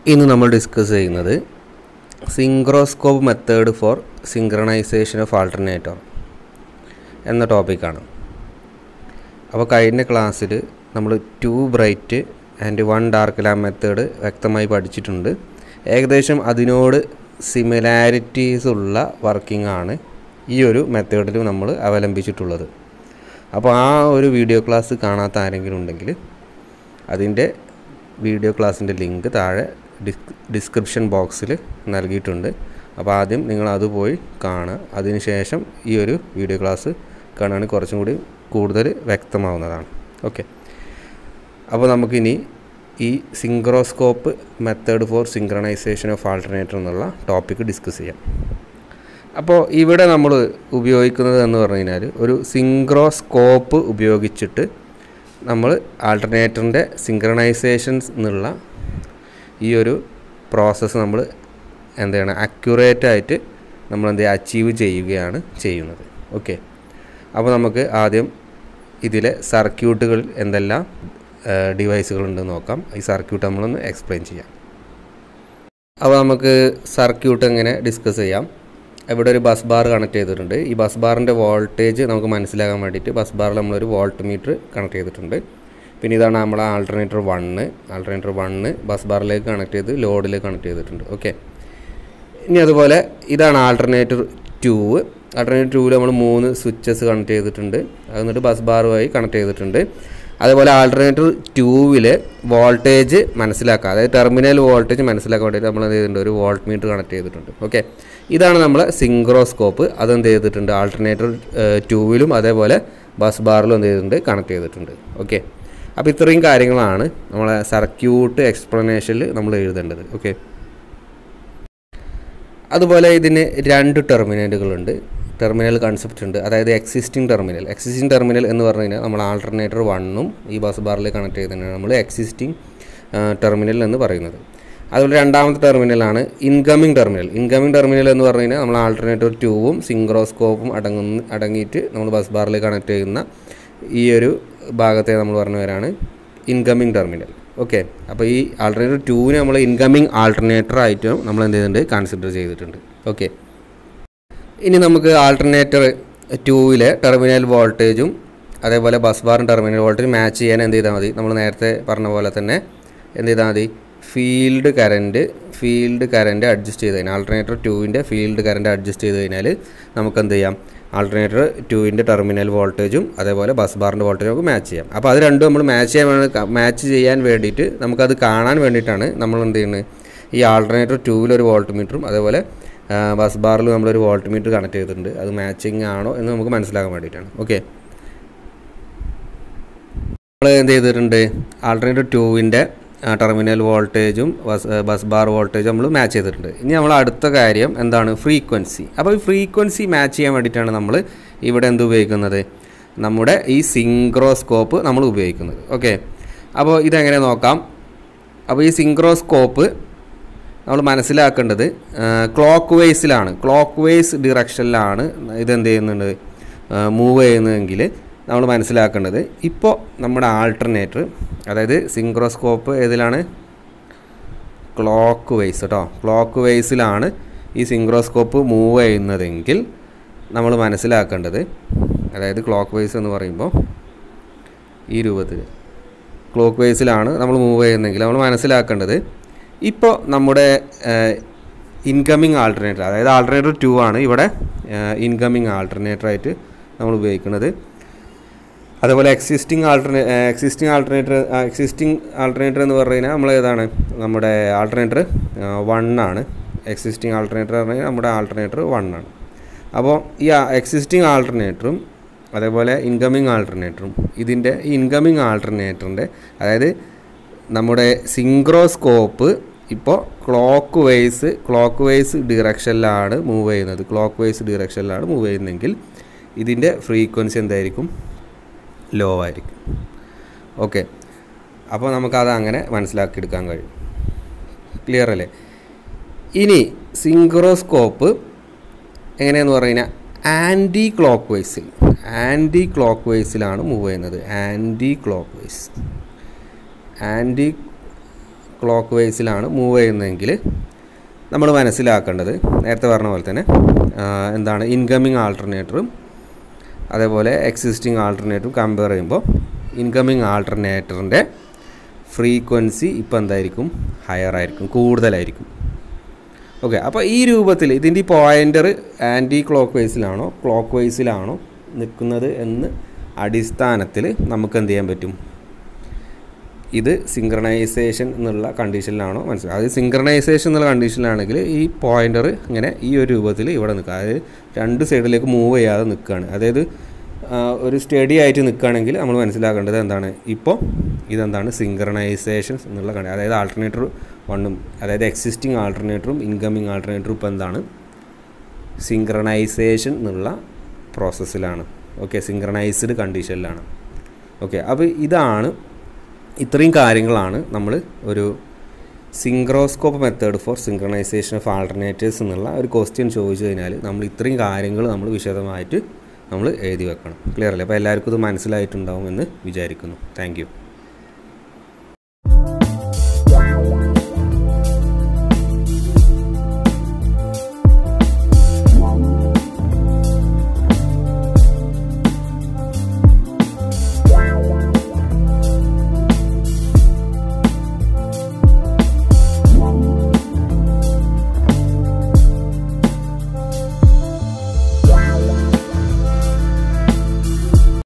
ഇന്ന് നമ്മൾ ഡിസ്കസ് ചെയ്യുന്നത് synchroscope method for synchronization of alternator എന്ന ടോപ്പിക്കാണ് അപ്പോൾ കഴിഞ്ഞ ക്ലാസ്സിൽ നമ്മൾ two bright and one dark lamp method വ്യക്തമായി പഠിച്ചിട്ടുണ്ട് ഏകദേശം അതിനോട് സിമിലാരിറ്റീസ് ഉള്ള വർക്കിംഗ് ആണ് ഈ ഒരു മെത്തേഡിൽ നമ്മൾ അവലംബിച്ചിട്ടുള്ളത് അപ്പോൾ ആ ഒരു വീഡിയോ ക്ലാസ് കാണാത്ത ആരെങ്കിലും ഉണ്ടെങ്കിൽ അതിൻ്റെ വീഡിയോ ക്ലാസ്സിൻ്റെ ലിങ്ക് താഴെ ഡിസ് ഡിസ്ക്രിപ്ഷൻ ബോക്സിൽ നൽകിയിട്ടുണ്ട് അപ്പോൾ ആദ്യം നിങ്ങൾ അത് പോയി കാണുക അതിനുശേഷം ഈ ഒരു വീഡിയോ ക്ലാസ് കാണുകയാണെങ്കിൽ കുറച്ചും കൂടി കൂടുതൽ വ്യക്തമാവുന്നതാണ് ഓക്കെ അപ്പോൾ നമുക്കിനി ഈ synchroscope method for synchronization of alternator എന്നുള്ള ടോപ്പിക്ക് ഡിസ്കസ് ചെയ്യാം അപ്പോൾ ഇവിടെ നമ്മൾ ഉപയോഗിക്കുന്നത് എന്ന് പറഞ്ഞു കഴിഞ്ഞാൽ ഒരു സിങ്ക്രോസ്കോപ്പ് ഉപയോഗിച്ചിട്ട് നമ്മൾ ആൾട്ടർനേറ്ററിൻ്റെ സിങ്ക്രണൈസേഷൻസ് എന്നുള്ള ഈ ഒരു പ്രോസസ്സ് നമ്മൾ എന്താണ് അക്യുറേറ്റ് ആയിട്ട് നമ്മൾ എന്ത് അച്ചീവ് ചെയ്യുകയാണ് ചെയ്യുന്നത് ഓക്കെ അപ്പോൾ നമുക്ക് ആദ്യം ഇതിലെ സർക്യൂട്ടുകൾ എന്തെല്ലാം ഡിവൈസുകളുണ്ടെന്ന് നോക്കാം ഈ സർക്യൂട്ട് നമ്മളൊന്ന് എക്സ്പ്ലെയിൻ ചെയ്യാം അപ്പോൾ നമുക്ക് സർക്യൂട്ട് എങ്ങനെ ഡിസ്കസ് ചെയ്യാം ഇവിടെ ഒരു ബസ് ബാർ കണക്ട് ചെയ്തിട്ടുണ്ട് ഈ ബസ് ബാറിൻ്റെ വോൾട്ടേജ് നമുക്ക് മനസ്സിലാക്കാൻ വേണ്ടിയിട്ട് ബസ് ബാറിൽ നമ്മളൊരു വോൾട്ട് മീറ്റർ കണക്ട് ചെയ്തിട്ടുണ്ട് പിന്നെ ഇതാണ് നമ്മളെ alternator one alternator one bus ബാറിലേക്ക് കണക്ട് ചെയ്ത് ലോഡിലേക്ക് കണക്ട് ചെയ്തിട്ടുണ്ട് ഓക്കെ ഇനി അതുപോലെ ഇതാണ് ആൾട്ടർനേറ്റർ ടൂ ആൾട്ടർനേറ്റർ ടൂവിൽ നമ്മൾ മൂന്ന് സ്വിച്ചസ് കണക്ട് ചെയ്തിട്ടുണ്ട് അത് എന്നിട്ട് ബസ് ബാറുമായി കണക്ട് ചെയ്തിട്ടുണ്ട് അതുപോലെ ആൾട്ടർനേറ്റർ ടൂവിൽ വോൾട്ടേജ് മനസ്സിലാക്കുക അതായത് ടെർമിനൽ വോൾട്ടേജ് മനസ്സിലാക്കാൻ വേണ്ടിയിട്ട് നമ്മൾ എന്ത് ചെയ്തിട്ടുണ്ട് ഒരു വോൾട്ട് മീറ്റർ കണക്ട് ചെയ്തിട്ടുണ്ട് ഓക്കെ ഇതാണ് നമ്മൾ സിങ്ക്രോസ്കോപ്പ് അതെന്ത് ചെയ്തിട്ടുണ്ട് ആൾട്ടർനേറ്റർ ടൂവിലും അതേപോലെ ബസ് ബാറിലും എന്ത് ചെയ്തിട്ടുണ്ട് കണക്ട് ചെയ്തിട്ടുണ്ട് ഓക്കെ അപ്പോൾ ഇത്രയും കാര്യങ്ങളാണ് നമ്മളെ സർക്യൂട്ട് എക്സ്പ്ലനേഷനിൽ നമ്മൾ എഴുതേണ്ടത് ഓക്കെ അതുപോലെ ഇതിന് രണ്ട് ടെർമിനലുകളുണ്ട് ടെർമിനൽ കൺസെപ്റ്റ് ഉണ്ട് അതായത് എക്സിസ്റ്റിംഗ് ടെർമിനൽ എക്സിസ്റ്റിംഗ് ടെർമിനൽ എന്ന് പറഞ്ഞു കഴിഞ്ഞാൽ നമ്മൾ ആൾട്ടർനേറ്റർ വണ്ണും ഈ ബസ് ബാറിൽ കണക്ട് ചെയ്തതിനാണ് നമ്മൾ എക്സിസ്റ്റിംഗ് ടെർമിനൽ എന്ന് പറയുന്നത് അതുപോലെ രണ്ടാമത്തെ ടെർമിനലാണ് ഇൻകമിംഗ് ടെർമിനൽ ഇൻകമിംഗ് ടെർമിനൽ എന്ന് പറഞ്ഞു കഴിഞ്ഞാൽ നമ്മൾ ആൾട്ടർനേറ്റർ ട്യൂബും സിങ്ക്രോസ്കോപ്പും അടങ്ങുന്ന അടങ്ങിയിട്ട് നമ്മൾ ബസ് ബാറിൽ കണക്ട് ചെയ്യുന്ന ഈ ഒരു ഭാഗത്തെ നമ്മൾ പറഞ്ഞവരാണ് ഇൻകമിംഗ് ടെർമിനൽ ഓക്കെ അപ്പോൾ ഈ ആൾട്ടർനേറ്റർ ടൂവിനെ നമ്മൾ ഇൻകമിംഗ് ആൾട്ടർനേറ്റർ ആയിട്ടും നമ്മൾ എന്ത് ചെയ്തിട്ടുണ്ട് കൺസിഡർ ചെയ്തിട്ടുണ്ട് ഓക്കെ ഇനി നമുക്ക് ആൾട്ടർനേറ്റർ ടൂവിലെ ടെർമിനൽ വോൾട്ടേജും അതേപോലെ ബസ് ബാറും ടെർമിനൽ വോൾട്ടേജ് മാച്ച് ചെയ്യാൻ എന്ത് ചെയ്താൽ മതി നമ്മൾ നേരത്തെ പറഞ്ഞ പോലെ തന്നെ എന്ത് ചെയ്താൽ മതി field current field current adjust ചെയ്ത് കഴിഞ്ഞാൽ ആൾട്ടർനേറ്റർ ടൂവിൻ്റെ ഫീൽഡ് കറൻറ്റ് അഡ്ജസ്റ്റ് ചെയ്ത് കഴിഞ്ഞാൽ നമുക്ക് എന്ത് ചെയ്യാം ആൾട്ടർനേറ്റർ ടൂവിൻ്റെ ടെർമിനൽ വോൾട്ടേജും അതേപോലെ ബസ് ബാറിൻ്റെ വോൾട്ടേജും നമുക്ക് മാച്ച് ചെയ്യാം അപ്പോൾ അത് രണ്ടും നമ്മൾ മാച്ച് ചെയ്യാൻ മാച്ച് ചെയ്യാൻ വേണ്ടിയിട്ട് നമുക്കത് കാണാൻ വേണ്ടിയിട്ടാണ് നമ്മൾ എന്ത് ചെയ്യുന്നത് ഈ ആൾട്ടർനേറ്റർ ടൂവിലൊരു വോൾട്ട് മീറ്ററും അതേപോലെ ബസ് ബാറിൽ നമ്മളൊരു വോൾട്ട് മീറ്റർ കണക്ട് ചെയ്തിട്ടുണ്ട് അത് മാച്ചിങ് ആണോ എന്ന് നമുക്ക് മനസ്സിലാക്കാൻ വേണ്ടിയിട്ടാണ് ഓക്കെ നമ്മൾ എന്ത് ചെയ്തിട്ടുണ്ട് ആൾട്ടർനേറ്റർ ടൂവിൻ്റെ ടെർമിനൽ വോൾട്ടേജും ബസ് ബസ് ബാർ വോൾട്ടേജും നമ്മൾ മാച്ച് ചെയ്തിട്ടുണ്ട് ഇനി നമ്മൾ അടുത്ത കാര്യം എന്താണ് ഫ്രീക്വൻസി അപ്പോൾ ഈ ഫ്രീക്വൻസി മാച്ച് ചെയ്യാൻ വേണ്ടിയിട്ടാണ് നമ്മൾ ഇവിടെ എന്ത് ഉപയോഗിക്കുന്നത് നമ്മുടെ ഈ സിങ്ക്രോസ്കോപ്പ് നമ്മൾ ഉപയോഗിക്കുന്നത് ഓക്കെ അപ്പോൾ ഇതെങ്ങനെ നോക്കാം അപ്പോൾ ഈ സിങ്ക്രോസ്കോപ്പ് നമ്മൾ മനസ്സിലാക്കേണ്ടത് ക്ലോക്ക് വേസിലാണ് ക്ലോക്ക് വേസ് ഡിറക്ഷനിലാണ് ഇതെന്ത് ചെയ്യുന്നുണ്ട് മൂവ് ചെയ്യുന്നതെങ്കിൽ നമ്മൾ മനസ്സിലാക്കേണ്ടത് ഇപ്പോൾ നമ്മുടെ ആൾട്ടർനേറ്റർ അതായത് സിങ്ക്രോസ്കോപ്പ് ഏതിലാണ് ക്ലോക്ക് വേസ് കേട്ടോ ക്ലോക്ക് വേസിലാണ് ഈ സിങ്ക്രോസ്കോപ്പ് മൂവ് ചെയ്യുന്നതെങ്കിൽ നമ്മൾ മനസ്സിലാക്കേണ്ടത് അതായത് ക്ലോക്ക് വേസ് എന്ന് പറയുമ്പോൾ ഈ രൂപത്തിൽ ക്ലോക്ക് വേസിലാണ് നമ്മൾ മൂവ് ചെയ്യുന്നതെങ്കിൽ നമ്മൾ മനസ്സിലാക്കേണ്ടത് ഇപ്പോൾ നമ്മുടെ ഇൻകമിങ് ആൾട്ടർനേറ്റർ അതായത് ആൾട്ടർനേറ്റർ ടു ആണ് ഇവിടെ ഇൻകമിങ് ആൾട്ടർനേറ്ററായിട്ട് നമ്മൾ ഉപയോഗിക്കുന്നത് അതുപോലെ എക്സിസ്റ്റിംഗ് ആൾട്ടർനേ എക്സിസ്റ്റിംഗ് ആൾട്ടർനേറ്റർ എക്സിസ്റ്റിംഗ് ആൾട്ടർനേറ്റർ എന്ന് പറഞ്ഞു കഴിഞ്ഞാൽ നമ്മൾ ഏതാണ് നമ്മുടെ ആൾട്ടർനേറ്റർ വൺ ആണ് എക്സിസ്റ്റിംഗ് ആൾട്ടർനേറ്റർ പറഞ്ഞു കഴിഞ്ഞാൽ നമ്മുടെ ആൾട്ടർനേറ്റർ വൺ ആണ് അപ്പോൾ ഈ എക്സിസ്റ്റിംഗ് ആൾട്ടർനേറ്ററും അതേപോലെ ഇൻകമിങ് ആൾട്ടർനേറ്ററും ഇതിൻ്റെ ഈ ഇൻകമിങ് ആൾട്ടർനേറ്ററിൻ്റെ അതായത് നമ്മുടെ സിങ്ക്രോസ്കോപ്പ് ഇപ്പോൾ ക്ലോക്ക് വൈസ് ക്ലോക്ക് വൈസ് ഡിറക്ഷനിലാണ് മൂവ് ചെയ്യുന്നത് ക്ലോക്ക് വൈസ് ഡിറക്ഷനിലാണ് മൂവ് ചെയ്യുന്നതെങ്കിൽ ഇതിൻ്റെ ഫ്രീക്വൻസി എന്തായിരിക്കും ലോ ആയിരിക്കും ഓക്കെ അപ്പോൾ നമുക്കത് അങ്ങനെ മനസ്സിലാക്കിയെടുക്കാൻ കഴിയും ക്ലിയർ അല്ലേ ഇനി സിങ്ക്രോസ്കോപ്പ് എങ്ങനെയെന്ന് പറഞ്ഞു കഴിഞ്ഞാൽ ആൻറ്റി ക്ലോക്ക് വൈസിൽ ആൻറ്റി ക്ലോക്ക് വൈസിലാണ് മൂവ് ചെയ്യുന്നത് ആൻറ്റി ക്ലോക്ക് വൈസ് ആൻറ്റി ക്ലോക്ക് വൈസിലാണ് മൂവ് ചെയ്യുന്നതെങ്കിൽ നമ്മൾ മനസ്സിലാക്കേണ്ടത് നേരത്തെ പറഞ്ഞ പോലെ തന്നെ ആ, എന്താണ് ഇൻകമ്മിങ് ആൾട്ടർനേറ്ററും അതേപോലെ എക്സിസ്റ്റിംഗ് ആൾട്ടർനേറ്ററും കമ്പയർ ചെയ്യുമ്പോൾ ഇൻകമ്മിങ് ആൾട്ടർനേറ്ററിൻ്റെ ഫ്രീക്വൻസി ഇപ്പോൾ എന്തായിരിക്കും ഹയർ ആയിരിക്കും കൂടുതലായിരിക്കും ഓക്കെ അപ്പോൾ ഈ രൂപത്തിൽ ഇതിൻ്റെ ഈ പോയിൻ്റർ ആൻറ്റി ക്ലോക്ക് വൈസിലാണോ ക്ലോക്ക് വൈസിലാണോ നിൽക്കുന്നത് എന്ന് അടിസ്ഥാനത്തിൽ നമുക്ക് എന്ത് ചെയ്യാൻ പറ്റും ഇത് സിങ്ക്രണൈസേഷൻ എന്നുള്ള കണ്ടീഷനിലാണോ മനസ്സിലാവും അത് സിങ്ക്രണൈസേഷൻ എന്നുള്ള കണ്ടീഷനിലാണെങ്കിൽ ഈ പോയിൻ്റർ ഇങ്ങനെ ഈ ഒരു രൂപത്തിൽ ഇവിടെ നിൽക്കുക അതായത് രണ്ട് സൈഡിലേക്ക് മൂവ് ചെയ്യാതെ നിൽക്കുകയാണ് അതായത് ആ, ഒരു സ്റ്റഡി ആയിട്ട് നിൽക്കുകയാണെങ്കിൽ നമ്മൾ മനസ്സിലാക്കേണ്ടത് എന്താണ് ഇപ്പോൾ ഇതെന്താണ് സിങ്ക്രണൈസേഷൻ എന്നുള്ള കണ്ടി അതായത് ആൾട്ടർനേറ്റർ വണ്ണും അതായത് എക്സിസ്റ്റിംഗ് ആൾട്ടർനേറ്ററും ഇൻകമ്മിങ് ആൾട്ടർനേറ്ററും ഇപ്പോൾ എന്താണ് സിങ്ക്രണൈസേഷൻ എന്നുള്ള പ്രോസസ്സിലാണ് ഓക്കെ സിങ്ക്രണൈസ്ഡ് കണ്ടീഷനിലാണ് ഓക്കെ അപ്പോൾ ഇതാണ് ഇത്രയും കാര്യങ്ങളാണ് നമ്മൾ ഒരു synchroscope method for synchronization of alternatives എന്നുള്ള ഒരു ക്വസ്റ്റ്യൻ ചോദിച്ചു കഴിഞ്ഞാൽ നമ്മൾ ഇത്രയും കാര്യങ്ങൾ നമ്മൾ വിശദമായിട്ട് നമ്മൾ എഴുതി വെക്കണം ക്ലിയർ അല്ലേ അപ്പോൾ എല്ലാവർക്കും ഇത് മനസ്സിലായിട്ടുണ്ടാവും എന്ന് വിചാരിക്കുന്നു താങ്ക്